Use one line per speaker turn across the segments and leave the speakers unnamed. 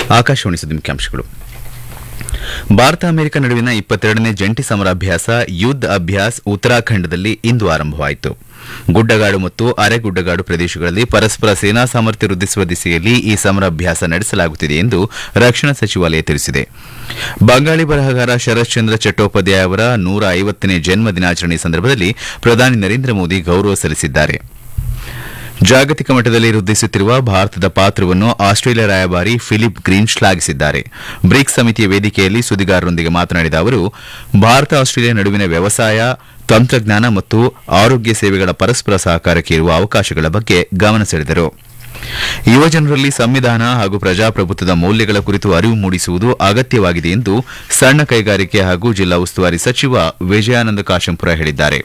ಆಕಾಶವಾಣಿ ಸುದ್ದಿ ಮುಖ್ಯಾಂಶಗಳು ಭಾರತ ಅಮೆರಿಕ ನಡುವಿನ ಇಪ್ಪತ್ತೆರಡನೇ ಜಂಟಿ ಸಮರಾಭ್ಯಾಸ ಯುದ್ಧ ಅಭ್ಯಾಸ್ ಉತ್ತರಾಖಂಡದಲ್ಲಿ ಇಂದು ಆರಂಭವಾಯಿತು ಗುಡ್ಡಗಾಡು ಮತ್ತು ಅರೆಗುಡ್ಡಗಾಡು ಪ್ರದೇಶಗಳಲ್ಲಿ ಪರಸ್ಪರ ಸೇನಾ ಸಾಮರ್ಥ್ಯ ವೃದ್ಧಿಸುವ ದಿಸೆಯಲ್ಲಿ ಈ ಸಮರಾಭ್ಯಾಸ ನಡೆಸಲಾಗುತ್ತಿದೆ ಎಂದು ರಕ್ಷಣಾ ಸಚಿವಾಲಯ ತಿಳಿಸಿದೆ ಬಂಗಾಳಿ ಬರಹಗಾರ ಶರತ್ ಚಂದ್ರ ಚಟ್ಟೋಪಾಧ್ಯಾಯ ಅವರ ನೂರ ಐವತ್ತನೇ ಜನ್ಮ ದಿನಾಚರಣೆ ಸಂದರ್ಭದಲ್ಲಿ ಪ್ರಧಾನಿ ನರೇಂದ್ರ ಮೋದಿ ಗೌರವ ಸಲ್ಲಿಸಿದ್ದಾರೆ ಜಾಗತಿಕ ಮಟ್ಟದಲ್ಲಿ ವೃದ್ಧಿಸುತ್ತಿರುವ ಭಾರತದ ಪಾತ್ರವನ್ನು ಆಸ್ಟ್ರೇಲಿಯಾ ರಾಯಭಾರಿ ಫಿಲಿಪ್ ಗ್ರೀನ್ ಶ್ಲಾಘಿಸಿದ್ದಾರೆ ಬ್ರಿಕ್ಸ್ ಸಮಿತಿಯ ವೇದಿಕೆಯಲ್ಲಿ ಸುದ್ದಿಗಾರರೊಂದಿಗೆ ಮಾತನಾಡಿದ ಅವರು ಭಾರತ ಆಸ್ಟ್ರೇಲಿಯಾ ನಡುವಿನ ವ್ಯವಸಾಯ ತಂತ್ರಜ್ಞಾನ ಮತ್ತು ಆರೋಗ್ಯ ಸೇವೆಗಳ ಪರಸ್ಪರ ಸಹಕಾರಕ್ಕೆ ಇರುವ ಅವಕಾಶಗಳ ಬಗ್ಗೆ ಗಮನ ಸೆಳೆದರು ಯುವಜನರಲ್ಲಿ ಸಂವಿಧಾನ ಹಾಗೂ ಪ್ರಜಾಪ್ರಭುತ್ವದ ಮೌಲ್ಯಗಳ ಕುರಿತು ಅರಿವು ಮೂಡಿಸುವುದು ಅಗತ್ಯವಾಗಿದೆ ಎಂದು ಸಣ್ಣ ಕೈಗಾರಿಕೆ ಹಾಗೂ ಜಿಲ್ಲಾ ಉಸ್ತುವಾರಿ ಸಚಿವ ವಿಜಯಾನಂದ ಕಾಶಂಪುರ ಹೇಳಿದ್ದಾರೆ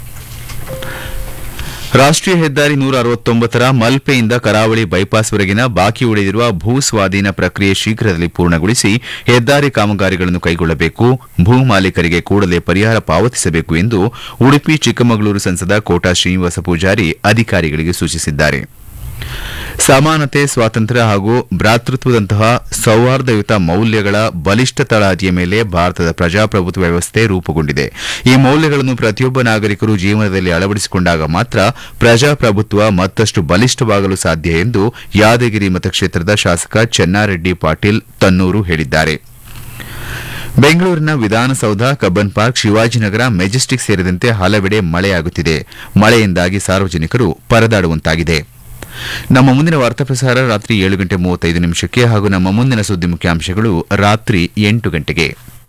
ರಾಷ್ಟೀಯ ಹೆದ್ದಾರಿ ನೂರ ಅರವತ್ತೊಂಬತ್ತರ ಮಲ್ಪೆಯಿಂದ ಕರಾವಳಿ ಬೈಪಾಸ್ವರೆಗಿನ ಬಾಕಿ ಉಳಿದಿರುವ ಭೂ ಸ್ವಾಧೀನ ಪ್ರಕ್ರಿಯೆ ಶೀಘ್ರದಲ್ಲಿ ಪೂರ್ಣಗೊಳಿಸಿ ಹೆದ್ದಾರಿ ಕಾಮಗಾರಿಗಳನ್ನು ಕೈಗೊಳ್ಳಬೇಕು ಭೂ ಮಾಲೀಕರಿಗೆ ಕೂಡಲೇ ಪರಿಹಾರ ಪಾವತಿಸಬೇಕು ಎಂದು ಉಡುಪಿ ಚಿಕ್ಕಮಗಳೂರು ಸಂಸದ ಕೋಟಾ ಶ್ರೀನಿವಾಸ ಪೂಜಾರಿ ಅಧಿಕಾರಿಗಳಿಗೆ ಸೂಚಿಸಿದ್ದಾರೆ ಸಮಾನತೆ ಸ್ವಾತಂತ್ರ್ಯ ಹಾಗೂ ಭ್ರಾತೃತ್ವದಂತಹ ಸೌಹಾರ್ದಯುತ ಮೌಲ್ಯಗಳ ಬಲಿಷ್ಠ ತಳಹದಿಯ ಮೇಲೆ ಭಾರತದ ಪ್ರಜಾಪ್ರಭುತ್ವ ವ್ಯವಸ್ಥೆ ರೂಪುಗೊಂಡಿದೆ ಈ ಮೌಲ್ಯಗಳನ್ನು ಪ್ರತಿಯೊಬ್ಬ ನಾಗರಿಕರು ಜೀವನದಲ್ಲಿ ಅಳವಡಿಸಿಕೊಂಡಾಗ ಮಾತ್ರ ಪ್ರಜಾಪ್ರಭುತ್ವ ಮತ್ತಷ್ಟು ಬಲಿಷ್ಠವಾಗಲು ಸಾಧ್ಯ ಎಂದು ಯಾದಗಿರಿ ಮತಕ್ಷೇತ್ರದ ಶಾಸಕ ಚೆನ್ನಾರೆಡ್ಡಿ ಪಾಟೀಲ್ ತನ್ನೂರು ಹೇಳಿದ್ದಾರೆ ಬೆಂಗಳೂರಿನ Vidhana Soudha Cubbon park Shivajinagar majestic ಸೇರಿದಂತೆ ಹಲವೆಡೆ ಮಳೆಯಾಗುತ್ತಿದೆ ಮಳೆಯಿಂದಾಗಿ ಸಾರ್ವಜನಿಕರು ಪರದಾಡುವಂತಾಗಿದೆ ನಮ್ಮ ಮುಂದಿನ ವಾರ್ತಾ ಪ್ರಸಾರ ರಾತ್ರಿ ಏಳು ಗಂಟೆ ಮೂವತ್ತೈದು ನಿಮಿಷಕ್ಕೆ ಹಾಗೂ ನಮ್ಮ ಮುಂದಿನ ಸುದ್ದಿ ಮುಖ್ಯಾಂಶಗಳು ರಾತ್ರಿ ಎಂಟು ಗಂಟೆಗೆ